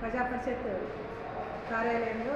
ప్రజా పరిషత్ కార్యాలయంలో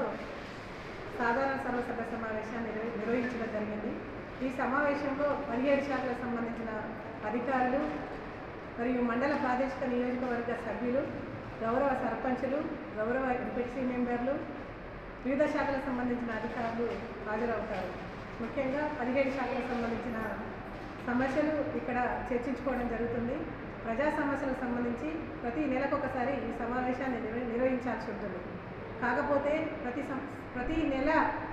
సాధారణ సర్వసభ్య సమావేశాన్ని నిర్వ- నిర్వహించడం జరిగింది ఈ సమావేశంలో పదిహేడు శాఖలకు సంబంధించిన అధికారులు మరియు మండల ప్రాదేశిక నియోజకవర్గ సభ్యులు గౌరవ సర్పంచులు గౌరవ ఎంపీసీ మెంబర్లు వివిధ శాఖలకు సంబంధించిన అధికారులు హాజరవుతారు ముఖ్యంగా పదిహేడు శాఖలకు సంబంధించిన సమస్యలు ఇక్కడ చర్చించుకోవడం జరుగుతుంది ప్రజా సమస్యలకు సంబంధించి ప్రతి నెలకొకసారి ఈ సమావేశాన్ని నిర్వ- నిర్వహించాల్సి ఉంటుంది కాకపోతే ప్రతి సం ప్రతి నెల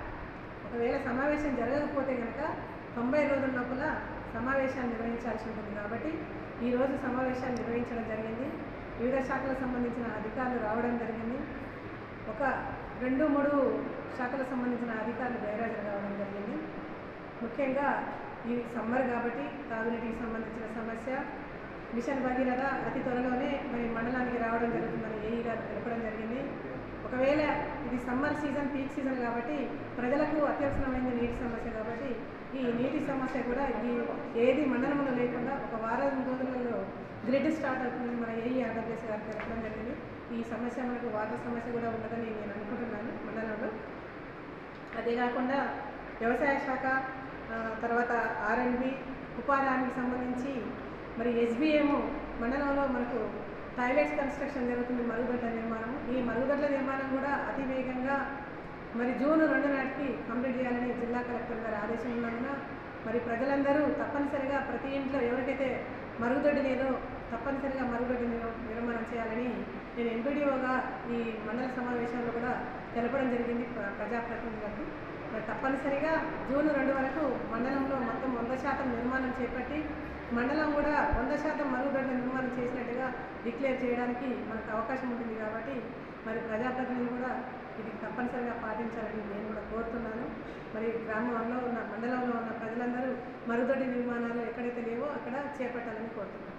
ఒకవేళ సమావేశం జరగకపోతే కనుక తొంభై రోజుల లోపల సమావేశాన్ని నిర్వహించాల్సి ఉంటుంది కాబట్టి ఈరోజు సమావేశాన్ని నిర్వహించడం జరిగింది వివిధ శాఖలకు సంబంధించిన అధికారులు రావడం జరిగింది ఒక రెండు మూడు శాఖలకు సంబంధించిన అధికారులు గైరాజరు కావడం జరిగింది ముఖ్యంగా ఈ సమ్మర్ కాబట్టి తాగునీటికి సంబంధించిన సమస్య మిషన్ భగీరథ అతి త్వరలోనే మరి మండలానికి రావడం జరుగుతుందని ఏఈ గారు తెలపడం జరిగింది ఒకవేళ ఇది సమ్మర్ సీజన్ పీక్ సీజన్ కాబట్టి ప్రజలకు అత్యవసరమైన నీటి సమస్య కాబట్టి ఈ నీటి సమస్య కూడా ఈ ఏది మండలంలో లేకుండా ఒక వారం రోజులలో గ్రిడ్ స్టార్ట్ అవుతుందని మన ఏఈ ఆంధ్రప్రదేశ్ గారు తెలపడం జరిగింది ఈ సమస్య మనకు వాటర్ సమస్య కూడా ఉండదని నేను అనుకుంటున్నాను మండలంలో అదే కాకుండా వ్యవసాయ శాఖ ఆ, తర్వాత ఆర్ఎండ్బి ఉపాధి హామీకి సంబంధించి మరి ఎస్బిఎం మండలంలో మనకు టాయిలెట్స్ కన్స్ట్రక్షన్ జరుగుతుంది మరుగుదొడ్ల నిర్మాణం ఈ మరుగుదొడ్ల నిర్మాణం కూడా అతి వేగంగా మరి జూన్ రెండు నాటికి కంప్లీట్ చేయాలని జిల్లా కలెక్టర్ గారి ఆదేశం ఉన్నందున మరి ప్రజలందరూ తప్పనిసరిగా ప్రతి ఇంట్లో ఎవరికైతే మరుగుదొడ్డి లేదో తప్పనిసరిగా మరుగుదొడ్డి నిర్- నిర్మాణం చేయాలని నేను ఎంపీడీఓగా ఈ మండల సమావేశంలో కూడా తెలపడం జరిగింది ప్ర- ప్రజాప్రతినిధులకు మరి తప్పనిసరిగా జూన్ రెండు వరకు మండలంలో మొత్తం వంద శాతం నిర్మాణం చేపట్టి మండలం కూడా వంద శాతం మరుగుదొడ్ల నిర్మాణం చేసినట్టుగా డిక్లేర్ చేయడానికి మనకు అవకాశం ఉంటుంది కాబట్టి మరి ప్రజాప్రతినిధులు కూడా ఇది తప్పనిసరిగా పాటించాలని నేను కూడా కోరుతున్నాను మరి గ్రామంలో ఉన్న మండలంలో ఉన్న ప్రజలందరూ మరుగుదొడ్డి నిర్మాణాలు ఎక్కడైతే లేవో అక్కడ చేపట్టాలని కోరుతున్నాను